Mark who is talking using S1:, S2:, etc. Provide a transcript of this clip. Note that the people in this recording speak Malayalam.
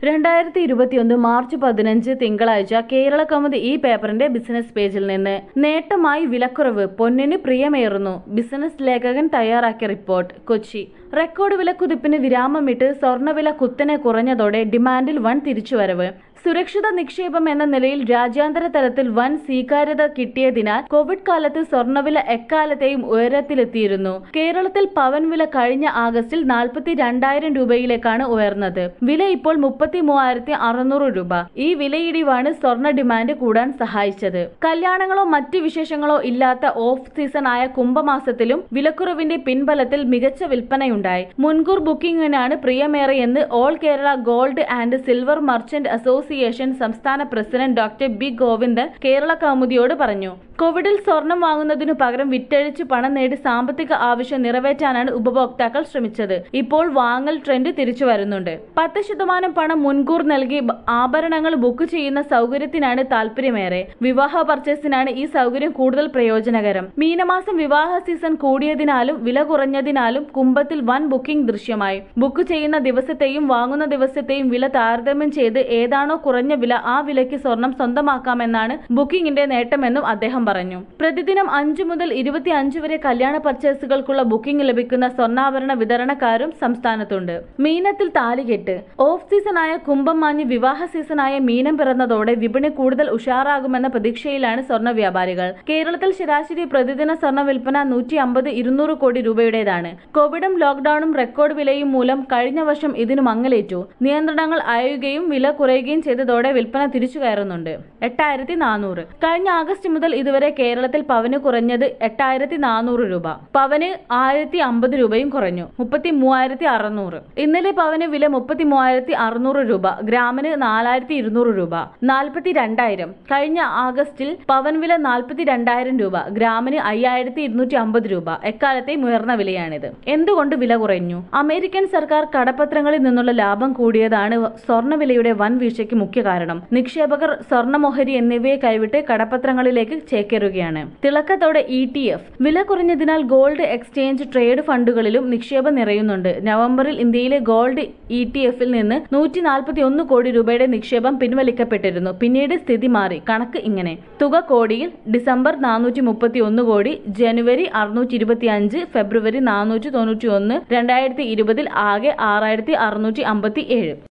S1: രണ്ടായിരത്തി ഇരുപത്തിയൊന്ന് മാർച്ച് പതിനഞ്ച് തിങ്കളാഴ്ച കേരള കൗമുദി ഈ പേപ്പറിന്റെ ബിസിനസ് പേജിൽ നിന്ന് നേട്ടമായി വിലക്കുറവ് പൊന്നിന് പ്രിയമേറുന്നു ബിസിനസ് ലേഖകൻ തയ്യാറാക്കിയ റിപ്പോർട്ട് കൊച്ചി റെക്കോർഡ് വിലക്കുതിപ്പിന് വിരാമമിട്ട് സ്വർണ്ണവില കുത്തനെ കുറഞ്ഞതോടെ ഡിമാൻഡിൽ വൻ തിരിച്ചുവരവ് സുരക്ഷിത നിക്ഷേപം എന്ന നിലയിൽ രാജ്യാന്തര തലത്തിൽ വൻ സ്വീകാര്യത കിട്ടിയതിനാൽ കോവിഡ് കാലത്ത് സ്വർണ്ണവില എക്കാലത്തെയും ഉയരത്തിലെത്തിയിരുന്നു കേരളത്തിൽ പവൻ വില കഴിഞ്ഞ ആഗസ്റ്റിൽ നാൽപ്പത്തി രണ്ടായിരം രൂപയിലേക്കാണ് ഉയർന്നത് വില ഇപ്പോൾ മുപ്പത്തി മൂവായിരത്തി അറുന്നൂറ് രൂപ ഈ വിലയിടിവാണ് സ്വർണ്ണ ഡിമാൻഡ് കൂടാൻ സഹായിച്ചത് കല്യാണങ്ങളോ മറ്റ് വിശേഷങ്ങളോ ഇല്ലാത്ത ഓഫ് സീസൺ ആയ കുംഭമാസത്തിലും വിലക്കുറവിന്റെ പിൻബലത്തിൽ മികച്ച വിൽപ്പനയുണ്ടായി മുൻകൂർ ബുക്കിംഗിനാണ് പ്രിയമേറെയെന്ന് all Kerala gold and silver merchant association സംസ്ഥാന president doctor B Govindan Kerala കൗമുദിയോട് പറഞ്ഞു കോവിഡിൽ സ്വർണം വാങ്ങുന്നതിനു പകരം വിറ്റഴിച്ച് പണം നേടി സാമ്പത്തിക ആവശ്യം നിറവേറ്റാനാണ് ഉപഭോക്താക്കൾ ശ്രമിച്ചത് ഇപ്പോൾ വാങ്ങൽ ട്രെൻഡ് തിരിച്ചു വരുന്നുണ്ട് പത്ത് ശതമാനം പണം മുൻകൂർ നൽകി ബ- ആഭരണങ്ങൾ ബുക്ക് ചെയ്യുന്ന സൗകര്യത്തിനാണ് താല്പര്യമേറെ വിവാഹ പർച്ചേസിനാണ് ഈ സൗകര്യം കൂടുതൽ പ്രയോജനകരം മീനമാസം വിവാഹ സീസൺ കൂടിയതിനാലും വില കുറഞ്ഞതിനാലും കുംഭത്തിൽ വൻ ബുക്കിംഗ് ദൃശ്യമായി ബുക്ക് ചെയ്യുന്ന ദിവസത്തെയും വാങ്ങുന്ന ദിവസത്തെയും വില താരതമ്യം ചെയ്ത് ഏതാണോ കുറഞ്ഞ വില ആ വിലയ്ക്ക് സ്വർണം സ്വന്തമാക്കാമെന്നാണ് ബുക്കിംഗിന്റെ നേട്ടമെന്നും അദ്ദേഹം പറഞ്ഞു പ്രതിദിനം അഞ്ചു മുതൽ ഇരുപത്തി അഞ്ച് വരെ കല്യാണ പർച്ചേസുകൾക്കുള്ള ബുക്കിംഗ് ലഭിക്കുന്ന സ്വർണ്ണാഭരണ വിതരണക്കാരും സംസ്ഥാനത്തുണ്ട് മീനത്തിൽ താലികെട്ട് ഓഫ് സീസണായ കുംഭം മാഞ്ഞ് വിവാഹ സീസണായ മീനം പിറന്നതോടെ വിപണി കൂടുതൽ ഉഷാറാകുമെന്ന പ്രതീക്ഷയിലാണ് സ്വർണ്ണ വ്യാപാരികൾ കേരളത്തിൽ ശരാശരി പ്രതിദിന സ്വർണ്ണ വിൽപ്പന നൂറ്റി അമ്പത് ഇരുന്നൂറ് കോടി രൂപയുടേതാണ് കോവിഡും ലോക്ഡൌണും റെക്കോർഡ് വിലയും മൂലം കഴിഞ്ഞ വർഷം ഇതിനു മങ്ങലേറ്റു നിയന്ത്രണങ്ങൾ അയയുകയും വില കുറയുകയും ചെയ്തതോടെ വിൽപ്പന തിരിച്ചു കയറുന്നുണ്ട് എട്ടായിരത്തി നാനൂറ് കഴിഞ്ഞ ആഗസ്റ്റ് മുതൽ ഇതുവരെ കേരളത്തിൽ പവന് കുറഞ്ഞത് എട്ടായിരത്തി നാനൂറ് രൂപ പവന് ആയിരത്തി അമ്പത് രൂപയും കുറഞ്ഞു മുപ്പത്തി മൂവായിരത്തി അറുന്നൂറ് ഇന്നലെ പവന് വില മുപ്പത്തി മൂവായിരത്തി അറുന്നൂറ് രൂപ ഗ്രാമിന് നാലായിരത്തി ഇരുന്നൂറ് രൂപ നാൽപ്പത്തി രണ്ടായിരം കഴിഞ്ഞ ആഗസ്റ്റിൽ പവൻ വില നാൽപ്പത്തി രണ്ടായിരം രൂപ ഗ്രാമിന് അയ്യായിരത്തി ഇരുന്നൂറ്റി അമ്പത് രൂപ എക്കാലത്തെയും ഉയർന്ന വിലയാണിത് എന്തുകൊണ്ട് വില കുറഞ്ഞു അമേരിക്കൻ സർക്കാർ കടപ്പത്രങ്ങളിൽ നിന്നുള്ള ലാഭം കൂടിയതാണ് സ്വർണ്ണവിലയുടെ വൻ വീഴ്ചയ്ക്ക് മുഖ്യ കാരണം നിക്ഷേപകർ സ്വർണ്ണമോഹരി എന്നിവയെ കൈവിട്ട് കടപ്പത്രങ്ങളിലേക്ക് ചേക്കേറുകയാണ് തിളക്കത്തോടെ ഇ ടി എഫ് വില കുറഞ്ഞതിനാൽ ഗോൾഡ് എക്സ്ചേഞ്ച് ട്രേഡ് ഫണ്ടുകളിലും നിക്ഷേപം നിറയുന്നുണ്ട് നവംബറിൽ ഇന്ത്യയിലെ ഗോൾഡ് ഇ ടി എഫിൽ നിന്ന് നൂറ്റി നാൽപ്പത്തി ഒന്ന് കോടി രൂപയുടെ നിക്ഷേപം പിൻവലിക്കപ്പെട്ടിരുന്നു പിന്നീട് സ്ഥിതി മാറി കണക്ക് ഇങ്ങനെ തുക കോടിയിൽ ഡിസംബർ നാനൂറ്റി മുപ്പത്തി ഒന്ന് കോടി ജനുവരി അറുന്നൂറ്റി ഇരുപത്തി അഞ്ച് ഫെബ്രുവരി നാനൂറ്റി തൊണ്ണൂറ്റി ഒന്ന് രണ്ടായിരത്തി ഇരുപതിൽ ആകെ ആറായിരത്തി അറുന്നൂറ്റി അമ്പത്തി ഏഴ്